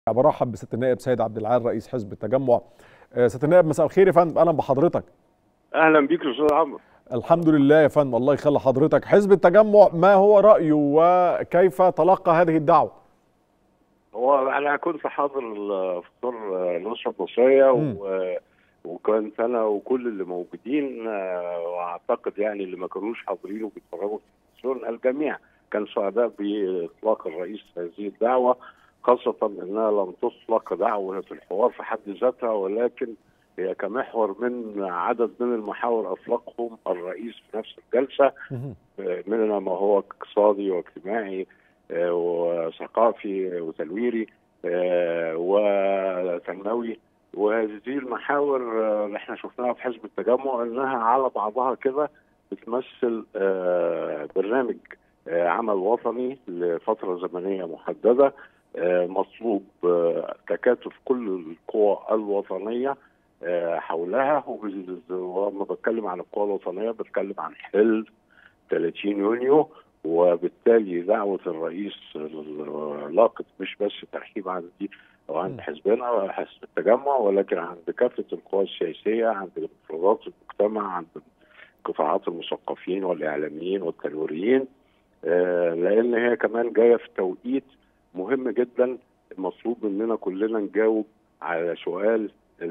برحب بست النائب سيد عبد العال رئيس حزب التجمع ست النائب مساء الخير يا فندم اهلا بحضرتك اهلا بيك يا استاذ عمرو الحمد لله يا فندم الله يخلي حضرتك حزب التجمع ما هو رايه وكيف تلقى هذه الدعوه هو انا كنت حاضر فطور الاسره المصريه و... وكنت انا وكل اللي موجودين واعتقد يعني اللي ما كانوش حاضرين وبيتفرجوا في التلفزيون الجميع كان سعداء باطلاق الرئيس هذه الدعوه خاصة أنها لم تطلق دعوة الحوار في حد ذاتها ولكن هي كمحور من عدد من المحاور أطلقهم الرئيس في نفس الجلسة منها ما هو اقتصادي واجتماعي وثقافي وتنويري وتنموي وهذه المحاور اللي احنا شفناها في حزب التجمع انها على بعضها كده بتمثل برنامج عمل وطني لفتره زمنيه محدده مطلوب تكاتف كل القوى الوطنيه حولها ولما بتكلم عن القوى الوطنيه بتكلم عن حل 30 يونيو وبالتالي دعوه الرئيس لاقت مش بس ترحيب عندي او عند حزبنا وحزب التجمع ولكن عند كافه القوى السياسيه عند مفردات المجتمع عند قطاعات المثقفين والاعلاميين والتنويريين لان هي كمان جايه في توقيت مهم جدا المطلوب مننا كلنا نجاوب على سؤال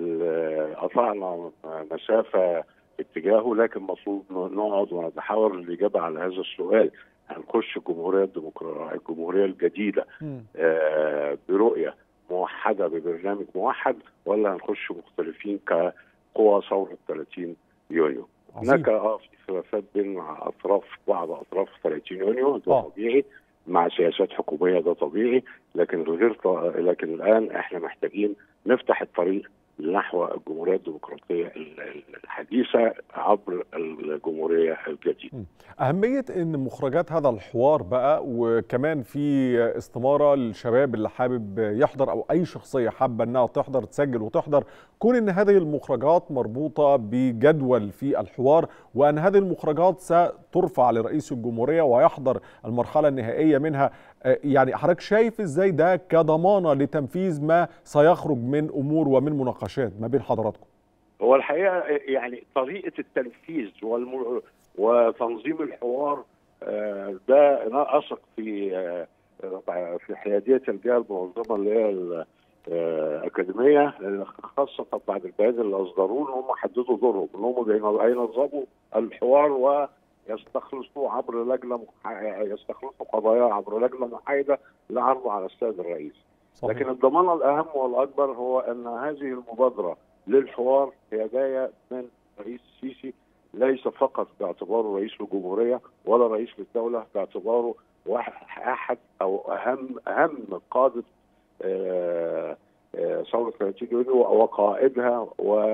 قطعنا مسافه اتجاهه لكن المفروض نقعد ونتحاور الاجابه على هذا السؤال هنخش الجمهوريه الديمقراطيه الجمهوريه الجديده آه برؤيه موحده ببرنامج موحد ولا هنخش مختلفين كقوى ثوره 30 يونيو هناك اه في خلافات بين اطراف بعض اطراف 30 يونيو ده طبيعي مع سياسات حكوميه ده طبيعي لكن غير ط... لكن الان احنا محتاجين نفتح الطريق نحو الجمهوريه الديمقراطيه الحديثه عبر الجمهوريه الجديده. اهميه ان مخرجات هذا الحوار بقى وكمان في استماره للشباب اللي حابب يحضر او اي شخصيه حابه انها تحضر تسجل وتحضر كون ان هذه المخرجات مربوطه بجدول في الحوار وان هذه المخرجات سترفع لرئيس الجمهوريه ويحضر المرحله النهائيه منها يعني حضرتك شايف ازاي ده كضمانه لتنفيذ ما سيخرج من امور ومن مناقشات ما بين حضراتكم؟ هو الحقيقه يعني طريقه التنفيذ والم... وتنظيم الحوار ده انا اثق في في حياديه الجهه المنظمه اللي هي الاكاديميه خاصه بعد البيان اللي اصدروه ان هم حددوا دورهم ان هم هينظموا الحوار و يستخلصوا عبر لجنه يستخلصوا قضايا عبر لجنه محايده لعرض على السيد الرئيس. صحيح. لكن الضمان الاهم والاكبر هو ان هذه المبادره للحوار هي جايه من رئيس السيسي ليس فقط باعتباره رئيس الجمهوريه ولا رئيس للدوله باعتباره احد او اهم اهم قاده ثوره 30 يونيو وقائدها و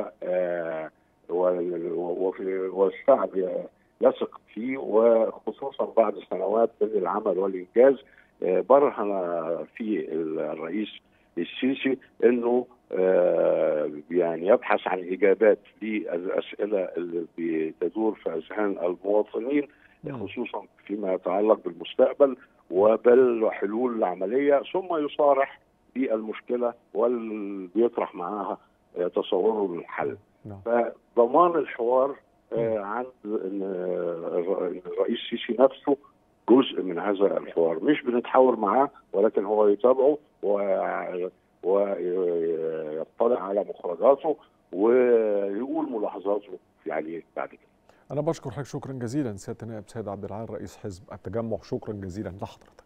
والشعب يثق فيه وخصوصا بعد سنوات من العمل والانجاز برهن في الرئيس السيسي انه يعني يبحث عن اجابات للاسئله اللي بتدور في اذهان المواطنين خصوصا فيما يتعلق بالمستقبل وبالحلول العمليه ثم يصارح بالمشكله وبيطرح معاها تصوره للحل فضمان الحوار عند الرئيس السيسي نفسه جزء من هذا الحوار مش بنتحاور معاه ولكن هو يتابعه ويطلع على مخرجاته ويقول ملاحظاته عليه بعد كده أنا بشكر حضرتك شكرا جزيلا سيادة النائب سيد عبد العال رئيس حزب التجمع شكرا جزيلا لحضرتك